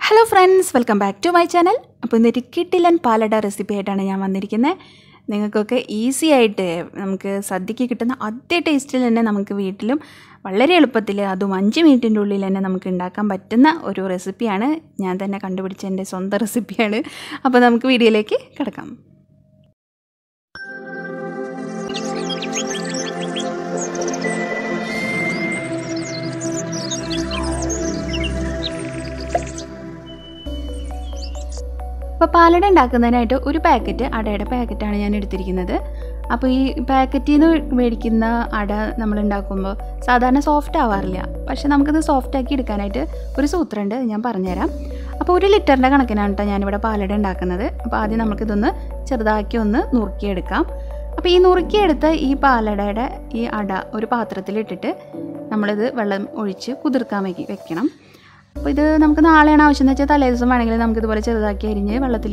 hello friends welcome back to my channel അപ്പോൾ ഇന്നൊരു കിട്ടിലൻ പാലട recipe ആയിട്ടാണ് ഞാൻ വന്നിരിക്കുന്നത് നിങ്ങൾക്കൊക്കെ ഈസി ആയിട്ട് നമുക്ക് സദ്യക്ക് കിട്ടുന്ന അതേ ടേസ്റ്റിൽ തന്നെ നമുക്ക് വീട്ടിലും വളരെ എളുപ്പത്തിൽ അതും അഞ്ച് മിനിറ്റിൻ്റെ ഉള്ളിൽ തന്നെ നമുക്ക് ഉണ്ടാക്കാൻ പറ്റുന്ന ഒരു റെസിപ്പിയാണ് ഞാൻ തന്നെ കണ്ടുപിടിച്ച എൻ്റെ സ്വന്തം റെസിപ്പിയാണ് അപ്പോൾ നമുക്ക് വീഡിയോയിലേക്ക് കിടക്കാം അപ്പോൾ പാലട ഉണ്ടാക്കുന്നതിനായിട്ട് ഒരു പാക്കറ്റ് അടയുടെ പാക്കറ്റാണ് ഞാൻ എടുത്തിരിക്കുന്നത് അപ്പോൾ ഈ പാക്കറ്റിൽ നിന്ന് മേടിക്കുന്ന അട നമ്മൾ ഉണ്ടാക്കുമ്പോൾ സാധാരണ സോഫ്റ്റ് ആവാറില്ല പക്ഷെ നമുക്കിത് സോഫ്റ്റ് ആക്കി എടുക്കാനായിട്ട് ഒരു സൂത്രമുണ്ട് ഞാൻ പറഞ്ഞുതരാം അപ്പോൾ ഒരു ലിറ്ററിൻ്റെ കണക്കിനാണ് കേട്ടോ ഞാനിവിടെ പാലട ഉണ്ടാക്കുന്നത് അപ്പോൾ ആദ്യം നമുക്കിതൊന്ന് ചെറുതാക്കി ഒന്ന് നുറുക്കിയെടുക്കാം അപ്പോൾ ഈ നുറുക്കിയെടുത്ത ഈ പാലടയുടെ ഈ അട ഒരു പാത്രത്തിലിട്ടിട്ട് നമ്മളിത് വെള്ളം ഒഴിച്ച് കുതിർക്കാൻ വയ്ക്കി വെക്കണം അപ്പോൾ ഇത് നമുക്ക് നാളെയാണ് ആവശ്യം എന്ന് വെച്ചാൽ തലേ ദിവസം വേണമെങ്കിൽ നമുക്ക് ഇതുപോലെ ചെറുതാക്കി അരിഞ്ഞ് വെള്ളത്തിൽ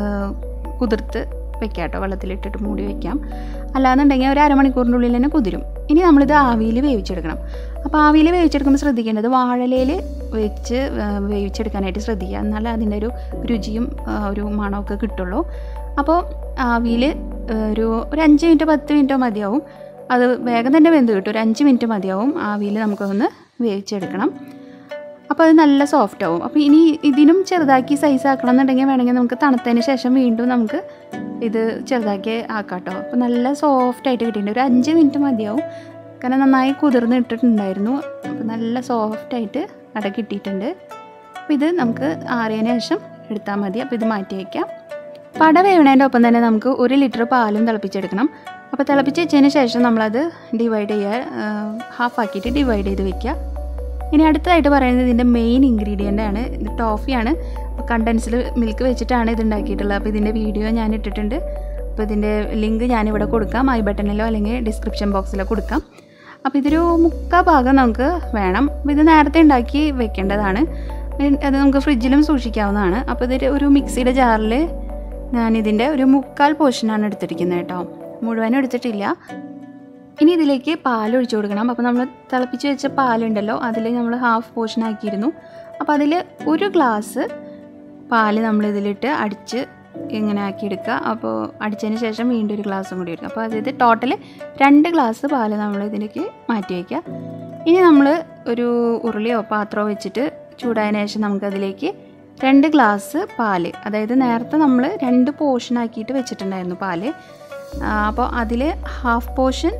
കുതിർത്ത് വെക്കാം കേട്ടോ വെള്ളത്തിലിട്ടിട്ട് മൂടി വെക്കാം അല്ലാന്നുണ്ടെങ്കിൽ ഒരു അരമണിക്കൂറിൻ്റെ ഉള്ളിൽ തന്നെ കുതിരും ഇനി നമ്മളിത് ആവിയിൽ വേവിച്ചെടുക്കണം അപ്പോൾ ആവിയിൽ വേവിച്ചെടുക്കുമ്പോൾ ശ്രദ്ധിക്കേണ്ടത് വാഴലയിൽ വെച്ച് വേവിച്ചെടുക്കാനായിട്ട് ശ്രദ്ധിക്കുക എന്നാലേ അതിൻ്റെ ഒരു രുചിയും ഒരു മണമൊക്കെ കിട്ടുള്ളൂ അപ്പോൾ ആവിയിൽ ഒരു ഒരു അഞ്ച് മിനിറ്റ് പത്ത് മിനിറ്റോ മതിയാവും അത് വേഗം തന്നെ വെന്ത് കിട്ടും ഒരു അഞ്ച് മിനിറ്റ് മതിയാവും ആവിയിൽ നമുക്കൊന്ന് വേവിച്ചെടുക്കണം അപ്പോൾ അത് നല്ല സോഫ്റ്റ് ആവും അപ്പോൾ ഇനി ഇതിനും ചെറുതാക്കി സൈസ് ആക്കണം എന്നുണ്ടെങ്കിൽ വേണമെങ്കിൽ നമുക്ക് തണുത്തതിന് ശേഷം വീണ്ടും നമുക്ക് ഇത് ചെറുതാക്കി ആക്കാം കേട്ടോ അപ്പോൾ നല്ല സോഫ്റ്റ് ആയിട്ട് കിട്ടിയിട്ടുണ്ട് ഒരു അഞ്ച് മിനിറ്റ് മതിയാവും കാരണം നന്നായി കുതിർന്ന് ഇട്ടിട്ടുണ്ടായിരുന്നു അപ്പോൾ നല്ല സോഫ്റ്റ് ആയിട്ട് അട കിട്ടിയിട്ടുണ്ട് അപ്പോൾ ഇത് നമുക്ക് ആറിയതിന് ശേഷം എടുത്താൽ മതി അപ്പോൾ ഇത് മാറ്റി വയ്ക്കാം പട വേവണേൻ്റെ ഒപ്പം തന്നെ നമുക്ക് ഒരു ലിറ്റർ പാലും തിളപ്പിച്ചെടുക്കണം അപ്പോൾ തിളപ്പിച്ച് വെച്ചതിന് ശേഷം നമ്മളത് ഡിവൈഡ് ചെയ്യുക ഹാഫ് ആക്കിയിട്ട് ഡിവൈഡ് ചെയ്ത് വെക്കുക ഇനി അടുത്തതായിട്ട് പറയുന്നത് ഇതിൻ്റെ മെയിൻ ഇൻഗ്രീഡിയൻ്റ് ആണ് ഇത് ടോഫിയാണ് കണ്ടൻസ്ഡ് മിൽക്ക് വെച്ചിട്ടാണ് ഇത് ഉണ്ടാക്കിയിട്ടുള്ളത് അപ്പോൾ ഇതിൻ്റെ വീഡിയോ ഞാൻ ഇട്ടിട്ടുണ്ട് അപ്പോൾ ഇതിൻ്റെ ലിങ്ക് ഞാനിവിടെ കൊടുക്കാം ഐ ബട്ടണിലോ അല്ലെങ്കിൽ ഡിസ്ക്രിപ്ഷൻ ബോക്സിലോ കൊടുക്കാം അപ്പോൾ ഇതൊരു മുക്കാ ഭാഗം നമുക്ക് വേണം അപ്പോൾ ഇത് നേരത്തെ ഉണ്ടാക്കി വെക്കേണ്ടതാണ് അത് നമുക്ക് ഫ്രിഡ്ജിലും സൂക്ഷിക്കാവുന്നതാണ് അപ്പോൾ ഇതൊരു ഒരു മിക്സിയുടെ ജാറിൽ ഞാനിതിൻ്റെ ഒരു മുക്കാൽ പോർഷനാണ് എടുത്തിരിക്കുന്നത് കേട്ടോ മുഴുവനും എടുത്തിട്ടില്ല ഇനി ഇതിലേക്ക് പാൽ ഒഴിച്ചു കൊടുക്കണം അപ്പോൾ നമ്മൾ തിളപ്പിച്ച് വെച്ച പാലുണ്ടല്ലോ അതിൽ നമ്മൾ ഹാഫ് പോർഷൻ ആക്കിയിരുന്നു അപ്പോൾ അതിൽ ഒരു ഗ്ലാസ് പാല് നമ്മൾ ഇതിലിട്ട് അടിച്ച് ഇങ്ങനെ ആക്കിയെടുക്കുക അപ്പോൾ അടിച്ചതിന് ശേഷം വീണ്ടും ഒരു ഗ്ലാസ്സും കൂടി എടുക്കുക അപ്പോൾ അതായത് ടോട്ടൽ രണ്ട് ഗ്ലാസ് പാല് നമ്മൾ ഇതിലേക്ക് മാറ്റി വയ്ക്കുക ഇനി നമ്മൾ ഒരു ഉരുളിയോ പാത്രമോ വെച്ചിട്ട് ചൂടായതിനു ശേഷം നമുക്കതിലേക്ക് രണ്ട് ഗ്ലാസ് പാല് അതായത് നേരത്തെ നമ്മൾ രണ്ട് പോർഷൻ ആക്കിയിട്ട് വെച്ചിട്ടുണ്ടായിരുന്നു പാല് അപ്പോൾ അതിൽ ഹാഫ് പോർഷൻ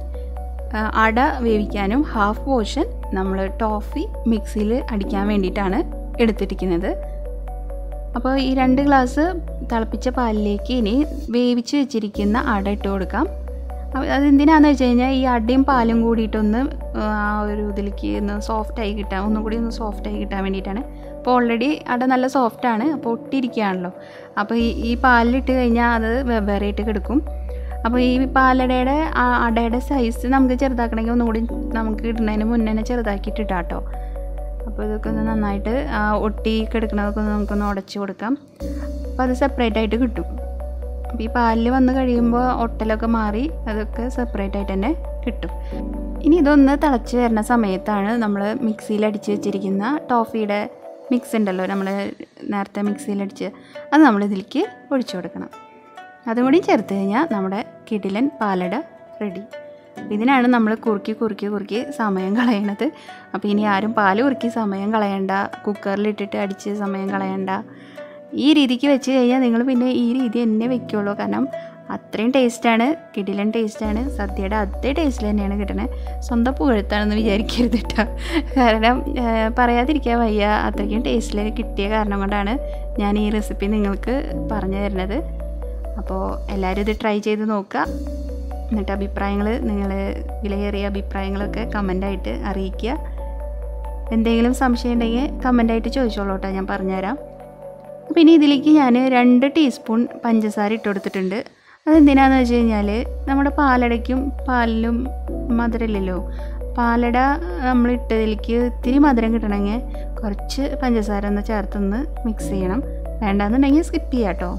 അട വേവിക്കാനും ഹാഫ് പോർഷൻ നമ്മൾ ടോഫി മിക്സിയിൽ അടിക്കാൻ വേണ്ടിയിട്ടാണ് എടുത്തിരിക്കുന്നത് അപ്പോൾ ഈ രണ്ട് ഗ്ലാസ് തിളപ്പിച്ച പാലിലേക്ക് ഇനി വേവിച്ച് വെച്ചിരിക്കുന്ന അട ഇട്ട് കൊടുക്കാം അതെന്തിനാന്ന് വെച്ച് കഴിഞ്ഞാൽ ഈ അടയും പാലും കൂടിയിട്ടൊന്ന് ആ ഒരു ഇതിലേക്ക് ഒന്ന് സോഫ്റ്റായി കിട്ടാൻ ഒന്നും കൂടി ഒന്ന് സോഫ്റ്റായി കിട്ടാൻ വേണ്ടിയിട്ടാണ് അപ്പോൾ ഓൾറെഡി അട നല്ല സോഫ്റ്റാണ് അപ്പോൾ ഒട്ടിയിരിക്കുകയാണല്ലോ അപ്പോൾ ഈ ഈ പാലിലിട്ട് കഴിഞ്ഞാൽ അത് വെവ്വേറെയായിട്ട് കിടക്കും അപ്പോൾ ഈ പാലടയുടെ അടയുടെ സൈസ് നമുക്ക് ചെറുതാക്കണമെങ്കിൽ ഒന്നുകൂടി നമുക്ക് ഇടുന്നതിന് മുന്നേ തന്നെ ചെറുതാക്കിയിട്ട് ഇട്ടാം കേട്ടോ അപ്പോൾ ഇതൊക്കെ ഒന്ന് നന്നായിട്ട് ഒട്ടി കിടക്കുന്നതൊക്കെ ഒന്ന് നമുക്കൊന്ന് ഉടച്ച് കൊടുക്കാം അപ്പോൾ അത് സെപ്പറേറ്റ് ആയിട്ട് കിട്ടും അപ്പോൾ ഈ പാലിൽ വന്ന് കഴിയുമ്പോൾ ഒട്ടലൊക്കെ മാറി അതൊക്കെ സെപ്പറേറ്റ് ആയിട്ട് തന്നെ കിട്ടും ഇനി ഇതൊന്ന് തിളച്ച് വരുന്ന സമയത്താണ് നമ്മൾ മിക്സിയിൽ അടിച്ച് വെച്ചിരിക്കുന്ന ടോഫിയുടെ മിക്സ് ഉണ്ടല്ലോ നമ്മൾ നേരത്തെ മിക്സിയിലടിച്ച് അത് നമ്മൾ ഇതിലേക്ക് ഒഴിച്ചു കൊടുക്കണം അതും കൂടി ചേർത്ത് കഴിഞ്ഞാൽ നമ്മുടെ കിടിലൻ പാലട റെഡി ഇതിനാണ് നമ്മൾ കുറുക്കി കുറുക്കി കുറുക്കി സമയം കളയണത് അപ്പോൾ ഇനി ആരും പാല് കുറുക്കി സമയം കളയണ്ട കുക്കറിലിട്ടിട്ട് അടിച്ച് സമയം കളയണ്ട ഈ രീതിക്ക് വെച്ച് കഴിഞ്ഞാൽ നിങ്ങൾ പിന്നെ ഈ രീതി തന്നെ വെക്കുള്ളൂ കാരണം അത്രയും ടേസ്റ്റാണ് കിടിലൻ ടേസ്റ്റാണ് സദ്യയുടെ അതേ ടേസ്റ്റിൽ തന്നെയാണ് കിട്ടണത് സ്വന്തം പുകഴ്ത്താണെന്ന് വിചാരിക്കരുത് കേട്ടോ കാരണം പറയാതിരിക്കാൻ വയ്യ അത്രയ്ക്കും ടേസ്റ്റിൽ കിട്ടിയ കാരണം കൊണ്ടാണ് ഞാൻ ഈ റെസിപ്പി നിങ്ങൾക്ക് പറഞ്ഞു തരുന്നത് അപ്പോൾ എല്ലാവരും ഇത് ട്രൈ ചെയ്ത് നോക്കുക എന്നിട്ട് അഭിപ്രായങ്ങൾ നിങ്ങൾ വിലയേറിയ അഭിപ്രായങ്ങളൊക്കെ കമൻ്റായിട്ട് അറിയിക്കുക എന്തെങ്കിലും സംശയം ഉണ്ടെങ്കിൽ കമൻ്റായിട്ട് ചോദിച്ചോളൂ കേട്ടോ ഞാൻ പറഞ്ഞുതരാം അപ്പോൾ ഇനി ഇതിലേക്ക് ഞാൻ രണ്ട് ടീസ്പൂൺ പഞ്ചസാര ഇട്ട് കൊടുത്തിട്ടുണ്ട് അതെന്തിനാന്ന് വെച്ച് കഴിഞ്ഞാൽ നമ്മുടെ പാലടയ്ക്കും പാലിലും മധുരമില്ലല്ലോ പാലട നമ്മൾ ഇട്ടതിലേക്ക് ഇത്തിരി മധുരം കിട്ടണമെങ്കിൽ കുറച്ച് പഞ്ചസാര ഒന്ന് ചേർത്തൊന്ന് മിക്സ് ചെയ്യണം വേണ്ടാന്നുണ്ടെങ്കിൽ സ്കിപ്പ് ചെയ്യാം കേട്ടോ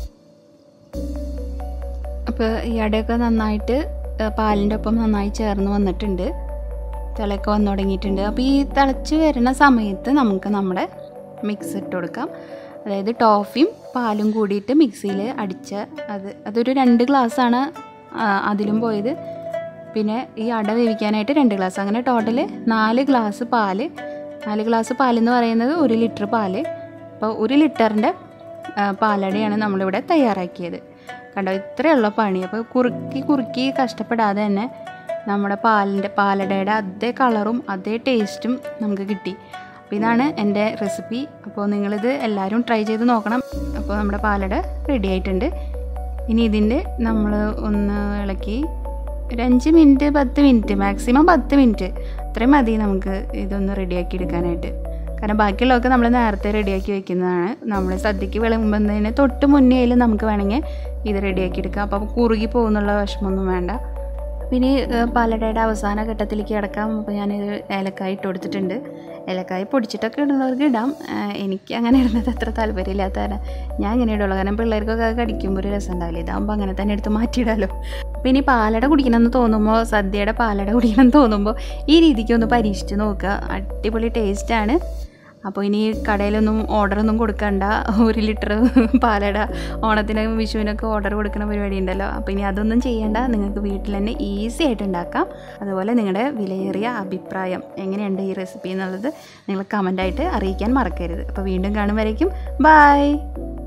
അപ്പോൾ ഈ അടയൊക്കെ നന്നായിട്ട് പാലിൻ്റെ ഒപ്പം നന്നായി ചേർന്ന് വന്നിട്ടുണ്ട് തിളയൊക്കെ വന്നു തുടങ്ങിയിട്ടുണ്ട് അപ്പോൾ ഈ തിളച്ച് വരുന്ന സമയത്ത് നമുക്ക് നമ്മുടെ മിക്സ് ഇട്ട് കൊടുക്കാം അതായത് ടോഫിയും പാലും കൂടിയിട്ട് മിക്സിയിൽ അടിച്ച അത് അതൊരു രണ്ട് ഗ്ലാസ്സാണ് അതിലും പോയത് പിന്നെ ഈ അട വേവിക്കാനായിട്ട് രണ്ട് ഗ്ലാസ് അങ്ങനെ ടോട്ടൽ നാല് ഗ്ലാസ് പാല് നാല് ഗ്ലാസ് പാലെന്ന് പറയുന്നത് ഒരു ലിറ്റർ പാല് അപ്പോൾ ഒരു ലിറ്ററിൻ്റെ പാലടയാണ് നമ്മളിവിടെ തയ്യാറാക്കിയത് കണ്ടോ ഇത്രയുള്ള പണി അപ്പോൾ കുറുക്കി കുറുക്കി കഷ്ടപ്പെടാതെ തന്നെ നമ്മുടെ പാലിൻ്റെ പാലടയുടെ അതേ കളറും അതേ ടേസ്റ്റും നമുക്ക് കിട്ടി അപ്പോൾ ഇതാണ് എൻ്റെ റെസിപ്പി അപ്പോൾ നിങ്ങളിത് എല്ലാവരും ട്രൈ ചെയ്ത് നോക്കണം അപ്പോൾ നമ്മുടെ പാലട റെഡി ആയിട്ടുണ്ട് ഇനി ഇതിൻ്റെ നമ്മൾ ഒന്ന് ഇളക്കി ഒരു അഞ്ച് മിനിറ്റ് പത്ത് മിനിറ്റ് മാക്സിമം പത്ത് മിനിറ്റ് അത്രയും മതി നമുക്ക് ഇതൊന്ന് റെഡിയാക്കി എടുക്കാനായിട്ട് കാരണം ബാക്കിയുള്ളതൊക്കെ നമ്മൾ നേരത്തെ റെഡിയാക്കി വെക്കുന്നതാണ് നമ്മൾ സദ്യക്ക് വിളമ്പുന്നതിന് തൊട്ട് മുന്നേ ആയാലും നമുക്ക് വേണമെങ്കിൽ ഇത് റെഡിയാക്കി എടുക്കാം അപ്പോൾ കുറുകി പോകുന്നുള്ള വിഷമമൊന്നും വേണ്ട പിന്നെ പാലടയുടെ അവസാന ഘട്ടത്തിലേക്ക് കിടക്കാം അപ്പോൾ ഞാനിത് ഏലക്കായ ഇട്ട് കൊടുത്തിട്ടുണ്ട് ഏലക്കായ പൊടിച്ചിട്ടൊക്കെ ഇടുന്നവർക്ക് ഇടാം എനിക്ക് അങ്ങനെ ഇടുന്നത് അത്ര താല്പര്യമില്ലാത്ത കാരണം ഞാൻ ഇങ്ങനെ ഇടുള്ളൂ കാരണം പിള്ളേർക്കൊക്കെ കടിക്കുമ്പോൾ ഒരു രസം ഉണ്ടാവില്ല ഇതാകുമ്പോൾ അങ്ങനെ തന്നെ എടുത്ത് മാറ്റിയിടാമല്ലോ പിന്നെ ഈ പാലട കുടിക്കണമെന്ന് തോന്നുമ്പോൾ സദ്യയുടെ പാലട കുടിക്കണമെന്ന് തോന്നുമ്പോൾ ഈ രീതിക്ക് ഒന്ന് പരീക്ഷിച്ച് നോക്കുക അടിപൊളി ടേസ്റ്റാണ് അപ്പോൾ ഇനി കടയിലൊന്നും ഓർഡറൊന്നും കൊടുക്കണ്ട ഒരു ലിറ്റർ പാലട ഓണത്തിനും വിഷുവിനൊക്കെ ഓർഡർ കൊടുക്കുന്ന പരിപാടി ഉണ്ടല്ലോ അപ്പോൾ ഇനി അതൊന്നും ചെയ്യേണ്ട നിങ്ങൾക്ക് വീട്ടിൽ തന്നെ ഈസി ആയിട്ട് ഉണ്ടാക്കാം അതുപോലെ നിങ്ങളുടെ വിലയേറിയ അഭിപ്രായം എങ്ങനെയുണ്ട് ഈ റെസിപ്പി എന്നുള്ളത് നിങ്ങൾ കമൻ്റായിട്ട് അറിയിക്കാൻ മറക്കരുത് അപ്പോൾ വീണ്ടും കാണും വരയ്ക്കും ബായ്